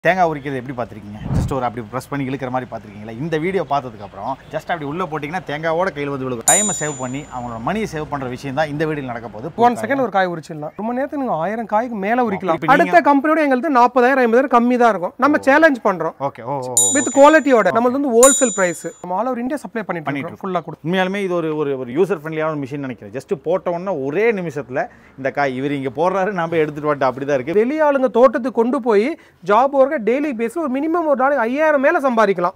தேங்காய் உரிக்கிறது எப்படி பார்த்துருக்கீங்க ஜஸ்ட் ஒரு அப்படி ப்ரெஸ் பண்ணி இழுக்கிற மாதிரி பார்த்துருக்கீங்களா இந்த வீடியோ பார்த்ததுக்கப்புறம் ஜஸ்ட் அப்படி உள்ளே போட்டிங்கன்னா தேங்காயோட கையில் வந்து விழுகும் டைமை சேவ் பண்ணி அவங்களோட மணியை சேவ் பண்ணுற விஷயம் தான் இந்த வீடியோவில் நடக்க போகுது ஒன் செகண்ட் ஒரு காய் உரிச்சிடலாம் ரொம்ப நேரத்துக்கு நீங்க ஆயிரம் காய்க்கு மேல உரிக்கலாம் இப்ப நீங்க- அடுத்த கம்பெனியோட எங்களுக்கு நாற்பதாயிரம் ஐம்பதாயிரம் கம்மி தான் இருக்கும் நம்ம சேலஞ்ச் பண்றோம் okay O O, O with குவாலிட்டியோட நம்மளது வந்து ஹோல்சேல் பிரைஸ் நம்ம ஆல் ஓவர் இந்தியா சப்ளை பண்ணிட்டு பண்ணிட்டு இருக்கோம் ஃபுல்லா கொடுத்து உண்மையாலுமே இது ஒரு ஒரு ஒரு யூசர் ஃப்ரெண்ட்லியான மிஷின் நினைக்கிறேன் ஜஸ்ட் போட்ட உடனே ஒரே நிமிஷத்தில் இந்த காய் இவர் இங்கே போடுறாரு நாம எடுத்துட்டு வந்துட்டு அப்படி தான் இருக்குது வெளிய ஆளுங்க தோட்டத்துக்கு கொண்டு போய் ஜாப் ஒர்க்க டெய்லி பேஸ்ல ஒரு மினிமம் ஒரு நாளைக்கு ஐயாயிரம் மேல சம்பாதிக்கலாம்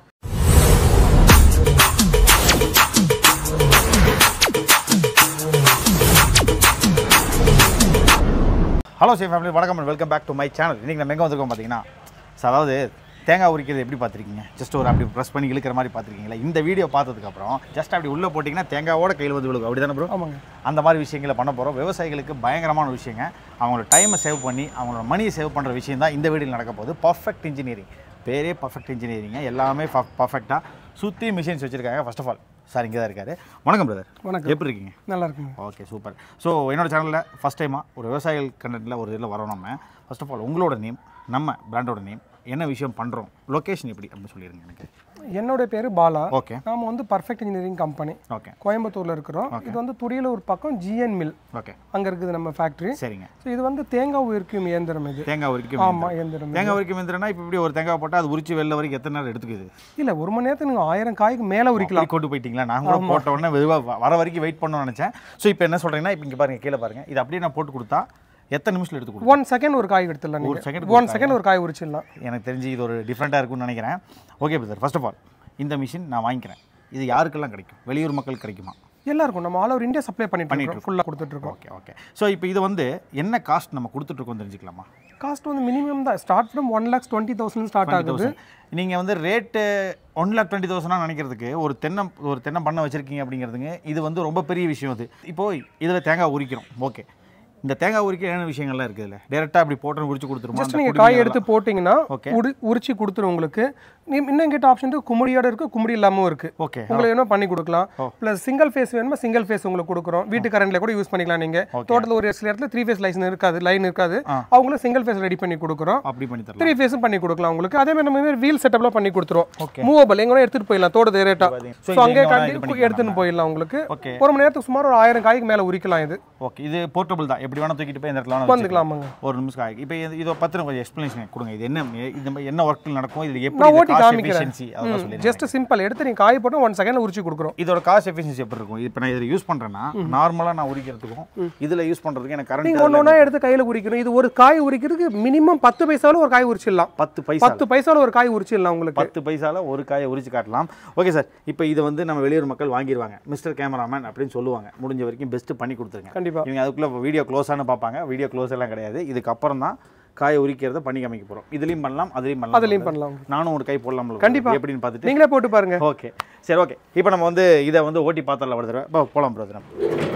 ஹலோ சே ஃபேமிலி வணக்கம் welcome back to my channel இன்றைக்கி நம்ம எங்கே வந்திருக்கோம் பார்த்தீங்கன்னா so அதாவது தேங்காய் உரிக்கிறது எப்படி பார்த்துருக்கீங்க ஜஸ்ட் ஒரு அப்படி ப்ரெஸ் பண்ணி இழுக்கிற மாதிரி பார்த்துருக்கீங்களா இந்த வீடியோ பார்த்ததுக்கப்புறம் ஜஸ்ட் அப்படி உள்ளே போட்டிங்கன்னா தேங்காயோட கையில் வந்து விழுகும் அப்படி தானே ப்ரோ ஆமாங்க அந்த மாதிரி விஷயங்களை பண்ண போகிறோம் விவசாயிகளுக்கு பயங்கரமான விஷயங்க அவங்களோட டைமை சேவ் பண்ணி அவங்களோட மணியை சேவ் பண்ணுற விஷயம் தான் இந்த வீடியோவில் நடக்க போகுது பர்ஃபெக்ட் இன்ஜினியரிங் பேரே பர்ஃபெக்ட் இன்ஜினியரிங்க எல்லாமே பர்ஃபெக்டாக சுற்றி மிஷின்ஸ் வச்சுருக்காங்க ஃபர்ஸ்ட் ஆஃப் ஆல் சார் இங்கே தான் இருக்காரு வணக்கம் பிரதர் வணக்கம் எப்படி இருக்கீங்க நல்லா இருக்குங்க ஓகே சூப்பர் ஸோ என்னோட சேனலில் ஃபஸ்ட் டைமாக ஒரு விவசாயிகள் கண்டென்ட்டில் ஒரு இதில் வரோம் நம்ம ஃபர்ஸ்ட் ஆஃப் ஆல் உங்களோட நேம் நம்ம பிராண்டோட நேம் என்ன விஷயம் பண்ணுறோம் லொக்கேஷன் எப்படி அப்படின்னு சொல்லிடுங்க எனக்கு என்னோட பேரு பாலா ஓகே நாம வந்து பர்ஃபெக்ட் இன்ஜினியரிங் கம்பெனி ஓகே கோயம்புத்தூர்ல இருக்கிறோம் இது வந்து துடியலூர் பக்கம் ஜிஎன் மில் ஓகே அங்க இருக்குது நம்ம ஃபேக்டரி சரிங்க ஸோ இது வந்து தேங்காய் உரிக்கும் இயந்திரம் இது தேங்காய் உரிக்கும் ஆமா இயந்திரம் இது. தேங்காய் உரிக்கும் எந்திரனா இப்போ இப்படி ஒரு தேங்காய் போட்டால் அது உரிச்சு வெளில வரைக்கும் எத்தனை நேரம் எடுத்துக்குது இல்ல ஒரு மணி நேரத்துக்கு நீங்க ஆயிரம் காய்க்கு மேல உரிக்கலாம் இப்படி கொண்டு போயிட்டீங்களா நான் கூட போட்ட உடனே மெதுவாக வர வரைக்கும் வெயிட் பண்ணணும்னு நினச்சேன் ஸோ இப்போ என்ன சொல்கிறீங்கன்னா இப்போ இங்கே பாருங்க கீழே பாருங்க இது அப்படியே நான் போட்டு கொடுத்தா எத்தனை நிமிஷத்தில் எடுத்து கொடுக்கும் ஒன் செகண்ட் ஒரு காய் எடுத்துடலாம் ஒரு நீங்க செகண்ட் ஒன் செகண்ட் ஒரு காய் உரிச்சிடலாம் எனக்கு தெரிஞ்சு இது ஒரு டிஃப்ரெண்ட்டாக இருக்கும்னு நினைக்கிறேன் okay brother first of all இந்த மிஷின் நான் வாங்கிக்கிறேன் இது யாருக்கெல்லாம் கிடைக்கும் வெளியூர் மக்கள் கிடைக்குமா எல்லாருக்கும் நம்ம ஆல் ஓவர் இந்தியா சப்ளை பண்ணிட்டு இருக்கோம் ஃபுல்லா கொடுத்துட்டு இருக்கோம் ஓகே ஓகே ஸோ இப்போ இது வந்து என்ன காஸ்ட் நம்ம கொடுத்துட்ருக்கோம் தெரிஞ்சுக்கலாமா காஸ்ட் வந்து மினிமம் தான் start from one lakhs twenty thousand start ஆகுது நீங்கள் வந்து ரேட்டு ஒன் லேக் டுவெண்ட்டி தௌசண்டாக நினைக்கிறதுக்கு ஒரு தென்னை ஒரு தென்னை பண்ண வச்சுருக்கீங்க அப்படிங்கிறதுங்க இது வந்து ரொம்ப பெரிய விஷயம் அது இப்போது இதில் தேங்காய் உரிக்கிறோம் ஓகே இந்த தேங்காய் உரிக்க என்ன விஷயங்கள்லாம் இருக்குது இதில் டேரெக்டாக அப்படி போட்டு உரிச்சு கொடுத்துருமா ஜஸ்ட் நீங்க காய் எடுத்து போட்டிங்கன்னா Okay. உரி உரிச்சு கொடுத்துரும் உங்களுக்கு நீ இன்னும் கேட்ட ஆப்ஷன் குமுடியோட இருக்கு குமுடி இல்லாமல் இருக்கு ஓகே உங்களுக்கு வேணுமா பண்ணி கொடுக்கலாம் ஓ. ப்ளஸ் சிங்கிள் ஃபேஸ் வேணுமா சிங்கிள் ஃபேஸ் உங்களுக்கு கொடுக்குறோம் வீட்டு கரண்ட்ல கூட யூஸ் பண்ணிக்கலாம் நீங்க தோட்டத்தில் ஒரு சில இடத்துல த்ரீ ஃபேஸ் லைசன் இருக்காது லைன் இருக்காது ஆ. அவங்களும் சிங்கிள் ஃபேஸ் ரெடி பண்ணி கொடுக்குறோம் அப்படி பண்ணி தரலாம் த்ரீ ஃபேஸும் பண்ணி கொடுக்கலாம் உங்களுக்கு அதே மாதிரி நம்ம வீல் செட்டப்லாம் பண்ணி கொடுத்துருவோம் ஓகே மூவபிள் எங்க வேணா எடுத்துட்டு போயிடலாம் தோட்டத்து ரேட்டா பாத்தீங்க. So, ஸோ இது அங்கே எங்க வேணா காட்டி இது பண்ணிக்கலாம் எடுத்துன்னு போயிடலாம் உங்களுக்கு ஓகே ஒரு மணி நேரத்துக்கு சுமார் ஒரு ஆயிரம் காய்க்கு மேல உரிக்கலாம் இது ஓகே இது போர்ட்டபிள் தான் எப்படி வேணா தூக்கிட்டு போய் இந்த இடத்துல வேணா வச்சுக்கலாம். வந்துக்கலாமாங்க ஒரு நிமிஷம் ஆகி இப்போ இது இதை பற்றி கொஞ்சம் எக்ஸ்ப்ளனேஷன் கொடுங்க இது என்ன இது மாதிரி என்ன ஒர்க்கில் நடக்கும் இது நான் எப்படி ஓட்டி காஸ்ட் காமிக்கிறேன். எஃபிஷியன்சி அதெல்லாம் சொல்லி ஜஸ்ட் சிம்பிள் எடுத்து நீங்க காய் போட்டு ஒன் செகண்ட்ல உரிச்சு கொடுக்குறோம் இதோட காஸ்ட் எஃபிஷியன்சி எப்படி இருக்கும் இப்போ நான் இதில் யூஸ் பண்ணுறேன்னா நார்மலாக நான் உரிக்கிறதுக்கும் இதில் யூஸ் பண்ணுறதுக்கு எனக்கு நீங்க கரண்ட் ஒன்று ஒன்றா எடுத்து கையில உரிக்கணும் இது ஒரு காய் உரிக்கிறதுக்கு மினிமம் பத்து பைசாவில் ஒரு காய் உரிச்சிடலாம் பத்து பைசா பத்து பைசாவில் ஒரு காய் உரிச்சிடலாம் உங்களுக்கு பத்து பைசால ஒரு காயை உரிச்சு காட்டலாம் ஓகே சார் இப்போ இதை வந்து நம்ம வெளியூர் மக்கள் வாங்கிடுவாங்க மிஸ்டர் கேமராமேன் அப்படின்னு சொல்லுவாங்க முடிஞ்ச வரைக்கும் பெஸ்ட் பண்ணி கொடுத்துருங்க கண்டிப்பா இவங்க அதுக்குள்ளே வீடியோ க்ளோஸானு பார்ப்பாங்க வீடியோ க்ளோஸ் எல்லாம் கிடையாது இதுக்கப்புறம் தான் காயை உரிக்கிறத பண்ணி காமிக்க போகிறோம் இதுலேயும் பண்ணலாம் அதுலேயும் பண்ணலாம் அதுலயும் பண்ணலாம் நானும் ஒரு கை போடலாம் கண்டிப்பா. எப்படின்னு பார்த்துட்டு நீங்களே போட்டு பாருங்க ஓகே சரி ஓகே இப்போ நம்ம வந்து இதை வந்து ஓட்டி பார்த்தரல ஒரு தடவை போ- போலாம் பிரதர்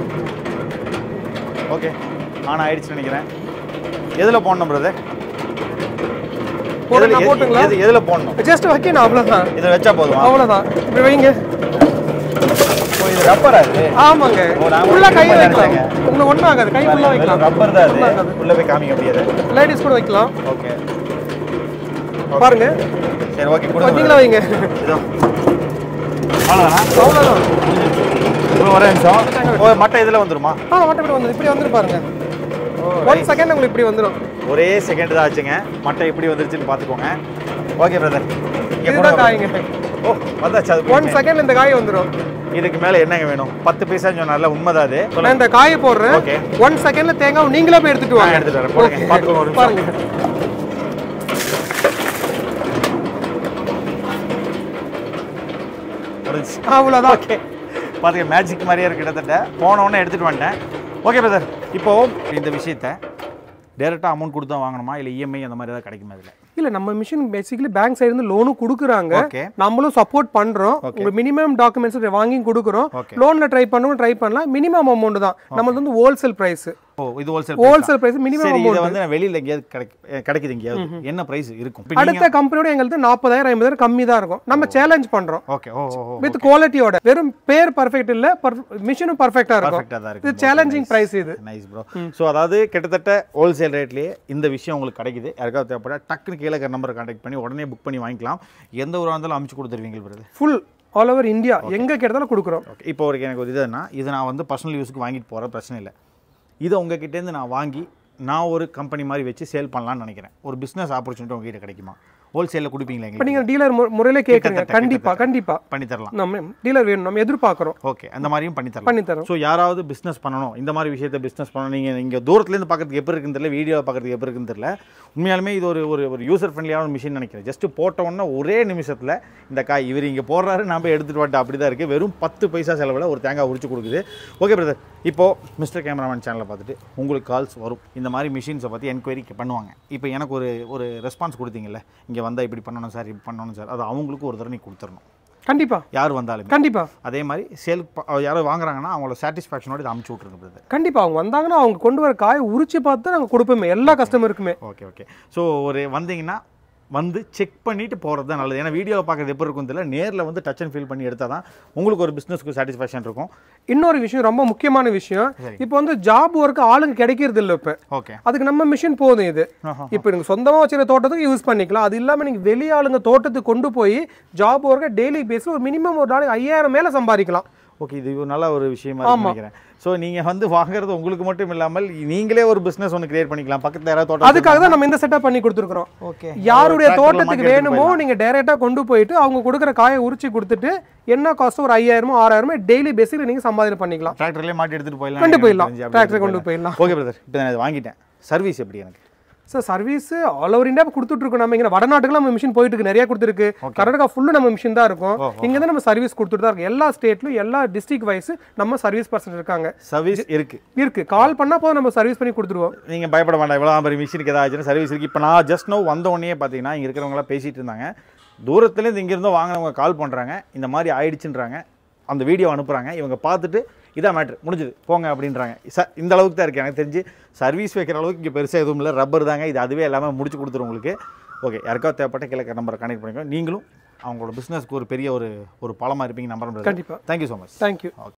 ஓகே ஆன் ஆயிடுச்சுன்னு நினைக்கிறேன் எதில் போடணும் பிரதர் போடுங்க, போட்டுங்களா? எது எதில் போடணும் ஜஸ்ட் வைக்கணும் அவ்வளவுதான் இதில் வச்சா போதுமா அவ்வளவுதான் இப்படி வைங்க ஓ இது ரப்பரா இது ஆமாங்க ஓ, நான் ஃபுல்லா கை உள்ள வைக்கலாம் நினைச்சேங்க. உங்களுக்கு ஒன்றும் ஆகாது கை ஃபுல்லா வைக்கலாம் ரப்பர் தான் அது உள்ள போய் காமிக்க முடியாது லேடிஸ் கூட வைக்கலாம் ஓகே பாருங்க சரி ஓகே கொடுங்க வந்தீங்களா வைங்க இதோ அவ்வளோதானா அவ்வளோதான் இன்னும் ஒரே நிமிஷம் ஓ மட்டை இதில் வந்துருமா ஆ மட்டும் இப்படி வந்து இப்படி வந்துரு பாருங்க ஒன் செகண்ட் உங்களுக்கு இப்படி வந்துடும் ஒரே செகண்ட் தான் ஆச்சுங்க மட்டை எப்படி வந்துருச்சுன்னு பார்த்துக்கோங்க ஓகே பிரதர் இதுதான் காய்ங்க ஓ வந்தாச்சு அது ஒன் செகண்ட் இந்த காய் வந்துடும் இதுக்கு மேலே என்னங்க வேணும் பத்து பைசான்னு சொன்னார்ல உண்மைதான் அது நான் இந்த காயை போடுறேன் ஓகே ஒன் செகண்ட்ல தேங்காய் நீங்களே போய் எடுத்துட்டு நான் வாங்க எடுத்துட்டு வரேன் போடுங்க Okay. பார்த்துக்கோங்க ஒரு நிமிஷம் பாருங்க முடிஞ்சுச்சு அவ்வளோதான் ஓகே பாருங்க மேஜிக் மாதிரியே இருக்கு கிட்டத்தட்ட போன உடனே எடுத்துட்டு வந்துட்டேன் ஓகே பிரதர் இப்போ இந்த விஷயத்த டேரெக்டாக அமௌண்ட் கொடுத்து தான் வாங்கணுமா இல்லை இஎம்ஐ அந்த மாதிரி ஏதாவது கிடைக்குமா இதில் இல்ல நம்ம மிஷின் பேசிக்கலி பேங்க் சைடு இருந்து லோனும் கொடுக்குறாங்க ஓகே நம்மளும் சப்போர்ட் பண்றோம் உங்க மினிமம் டாக்குமெண்ட்ஸ் வாங்கி கொடுக்குறோம் Okay. லோன்ல ட்ரை பண்ணவும் ட்ரை பண்ணலாம் மினிமம் அமௌண்ட் தான் நம்மளுக்கு வந்து ஹோல்சேல் பிரைஸ் ஓ இது ஹோல்சேல் ஹோல்சேல் பிரைஸ் மினிமம் சரி அமௌண்ட் இதை வந்து நான் வெளியில எங்கேயாவது கிடைக்கு கிடைக்குது எங்கேயாவது என்ன பிரைஸ் இருக்கும் இப்ப நீங்க அடுத்த கம்பெனியோட எங்களுக்கு நாற்பதாயிரம் ஐம்பதாயிரம் கம்மி தான் இருக்கும் நம்ம சேலஞ்ச் பண்றோம் ஓகே ஓ ஓ வித் குவாலிட்டியோட வெறும் பேர் பர்ஃபெக்ட் இல்ல மிஷினும் பர்ஃபெக்டா இருக்கும் பர்ஃபெக்டாக தான் இது இருக்கு சேலஞ்சிங் பிரைஸ் இது நைஸ் ப்ரோ ஸோ அதாவது கிட்டத்தட்ட ஹோல்சேல் ரேட்லேயே இந்த விஷயம் உங்களுக்கு கிடைக்குது யாருக்காவது தேவைப்பட டக்குன்னு கீழே இருக்கிற நம்பரை கான்டாக்ட் பண்ணி உடனே புக் பண்ணி வாங்கிக்கலாம் எந்த ஊராக இருந்தாலும் அமுச்சு கொடுத்துருவீங்க brother full all over India எங்க கேட்டாலும் கொடுக்குறோம் ஓகே இப்போ ஒரு எனக்கு ஒரு இதுன்னா இது நான் வந்து பர்சனல் யூஸுக்கு வாங்கிட்டு போகிற பிரச்சனை இல்லை இதை உங்ககிட்டேருந்து நான் வாங்கி நான் ஒரு கம்பெனி மாதிரி வச்சு சேல் பண்ணலாம்னு நினைக்கிறேன் ஒரு பிஸ்னஸ் ஆப்பர்ச்சுனிட்டி உங்ககிட்ட கிடைக்குமா ஹோல்சேலில் கொடுப்பீங்களா இப்போ எங்களுக்கு நீங்க டீலர் முறையில கேட்குறீங்க கிட்டத்தட்ட, கண்டிப்பா கண்டிப்பா பண்ணி தரலாம் நம்ம டீலர் வேணும் நம்ம எதிர்பார்க்குறோம் ஓகே அந்த மாதிரியும் பண்ணி தரலாம் பண்ணி தரோம் ஸோ யாராவது பிஸ்னஸ் பண்ணணும் இந்த மாதிரி விஷயத்த பிஸ்னஸ் பண்ணணும் நீங்கள் இங்கே தூரத்துலேருந்து பார்க்கறதுக்கு எப்படி இருக்குன்னு தெரியல வீடியோ பார்க்கறதுக்கு எப்படி இருக்குன்னு தெரியல உண்மையாலுமே இது ஒரு ஒரு ஒரு யூசர் ஃப்ரெண்ட்லியான மிஷின் நினைக்கிறேன் ஜஸ்ட் போட்ட உடனே ஒரே நிமிஷத்தில் இந்த காய் இவர் இங்கே போடுறாரு நான் போய் எடுத்துகிட்டு வந்துட்டு அப்படி தான் இருக்குது வெறும் பத்து பைசா செலவில் ஒரு தேங்காய் உரிச்சு கொடுக்குது ஓகே பிரதர் இப்போது மிஸ்டர் கேமராமேன் சேனலை பார்த்துட்டு உங்களுக்கு கால்ஸ் வரும் இந்த மாதிரி மிஷின்ஸை பற்றி என்கொயரி பண்ணுவாங்க இப்போ எனக்கு ஒரு ஒரு ரெஸ்பான்ஸ் கொடுத்தீங்கல்ல இங்கே வந்தால் இப்படி பண்ணணும் சார் இப்படி பண்ணணும் சார் அது அவங்களுக்கு ஒரு தடவை நீ கொடுத்துடணும் கண்டிப்பா யார் வந்தாலுமே கண்டிப்பா அதே மாதிரி சேல் யாரோ வாங்குறாங்கன்னா அவங்களோட சாட்டிஸ்ஃபேக்ஷனோட இதை அமுச்சு விட்ருங்க பிரதர் கண்டிப்பா அவங்க வந்தாங்கன்னா அவங்க கொண்டு வர காயை உரிச்சு பார்த்து நாங்க கொடுப்போமே எல்லா கஸ்டமருக்குமே ஓகே ஓகே ஸோ ஒரு வந்தீங்கன்னா வந்து செக் பண்ணிட்டு போகிறது தான் நல்லது ஏன்னா வீடியோவை பார்க்குறது எப்படி இருக்கும் தெரியல நேரில் வந்து டச் அண்ட் ஃபீல் பண்ணி எடுத்தால் தான் உங்களுக்கு ஒரு பிஸ்னஸ்க்கு சாட்டிஸ்ஃபேக்ஷன் இருக்கும் இன்னொரு விஷயம் ரொம்ப முக்கியமான விஷயம் இப்போ வந்து ஜாப் ஒர்க் ஆளுங்க கிடைக்கிறது இல்லை இப்போ ஓகே அதுக்கு நம்ம மிஷின் போதும் இது ஆஹா. இப்போ நீங்க சொந்தமா வச்சிருக்க தோட்டத்துக்கு யூஸ் பண்ணிக்கலாம் அது இல்லாம நீங்க வெளி ஆளுங்க தோட்டத்துக்கு கொண்டு போய் ஜாப் ஒர்க்கை டெய்லி பேஸில் ஒரு மினிமம் ஒரு நாளைக்கு ஐயாயிரம் மேல சம்பாதிக்கலாம் ஓகே இது ஒரு நல்ல ஒரு விஷயமா இருக்குன்னு நினைக்கிறேன் ஸோ நீங்கள் வந்து வாங்குறது உங்களுக்கு மட்டும் இல்லாமல் நீங்களே ஒரு பிஸ்னஸ் ஒன்று கிரியேட் பண்ணிக்கலாம் பக்கத்தில் யாராவது தோட்டம் அதுக்காக தான் நம்ம இந்த செட்டப் பண்ணி கொடுத்துருக்கோம் ஓகே யாருடைய தோட்டத்துக்கு வேணுமோ நீங்க டைரக்டா கொண்டு போயிட்டு அவங்க கொடுக்குற காயை உரிச்சு கொடுத்துட்டு என்ன காஸ்ட் ஒரு ஐயாயிரமோ ஆறாயிரமோ டெய்லி பேசிக்ல நீங்க சம்பாதனை பண்ணிக்கலாம் டிராக்டர்லேயே மாட்டி எடுத்துகிட்டு போயிடலாம் கொண்டு எனக்கு போயிடலாம் தெரிஞ்சு அப்படி டிராக்டர் கொண்டு போயிடலாம் ஓகே பிரதர் இப்போ நான் இதை வாங்கிட்டேன் சர்வீஸ் எப்படி எனக்கு sir service all over India கொடுத்துட்டு இருக்கோம் நம்ம இங்க வடநாட்டுக்கு நம்ம மிஷின் போயிட்டு இருக்கு நிறைய கொடுத்துருக்கு கர்நாடகா ஃபுல்லு நம்ம மிஷின் தான் இருக்கும் இங்க தான் நம்ம சர்வீஸ் கொடுத்துட்டு தான் இருக்கு எல்லா ஸ்டேட்லயும் எல்லா டிஸ்ட்ரிக்ட் வைஸ் நம்ம சர்வீஸ் பர்சன் இருக்காங்க சர்வீஸ் இருக்குது இருக்கு கால் பண்ணா போதும் நம்ம சர்வீஸ் பண்ணி கொடுத்துருவோம் நீங்கள் பயப்பட வேண்டாம் இவ்வளோ பெரிய மிஷினுக்கு ஏதாச்சும் சர்வீஸ் இருக்குது இப்போ நான் ஜஸ்ட் நோ வந்த உடனே பார்த்தீங்கன்னா இங்கே இருக்கிறவங்களாம் பேசிகிட்டு இருந்தாங்க தூரத்துலேருந்து இங்கேருந்தோ வாங்கினவங்க கால் பண்ணுறாங்க இந்த மாதிரி ஆயிடுச்சுன்றாங்க அந்த வீடியோ அனுப்புகிறாங்க இவங்க பார்த்துட்டு இதான் மேட்ரு முடிஞ்சுது போங்க அப்படின்றாங்க ச இந்த அளவுக்கு தான் இருக்குது எனக்கு தெரிஞ்சு சர்வீஸ் வைக்கிற அளவுக்கு இங்கே பெருசாக எதுவும் இல்லை ரப்பர் தாங்க இது அதுவே எல்லாமே முடிச்சு கொடுத்துரும் உங்களுக்கு ஓகே யாருக்காவது தேவைப்பட்ட கிழக்கு நம்பரை கனெக்ட் பண்ணிக்கோ நீங்களும் அவங்களோட பிஸ்னஸ்க்கு ஒரு பெரிய ஒரு ஒரு பலமாக இருப்பீங்க நம்பர் கண்டிப்பா தேங்க்யூ ஸோ மச் தேங்க்யூ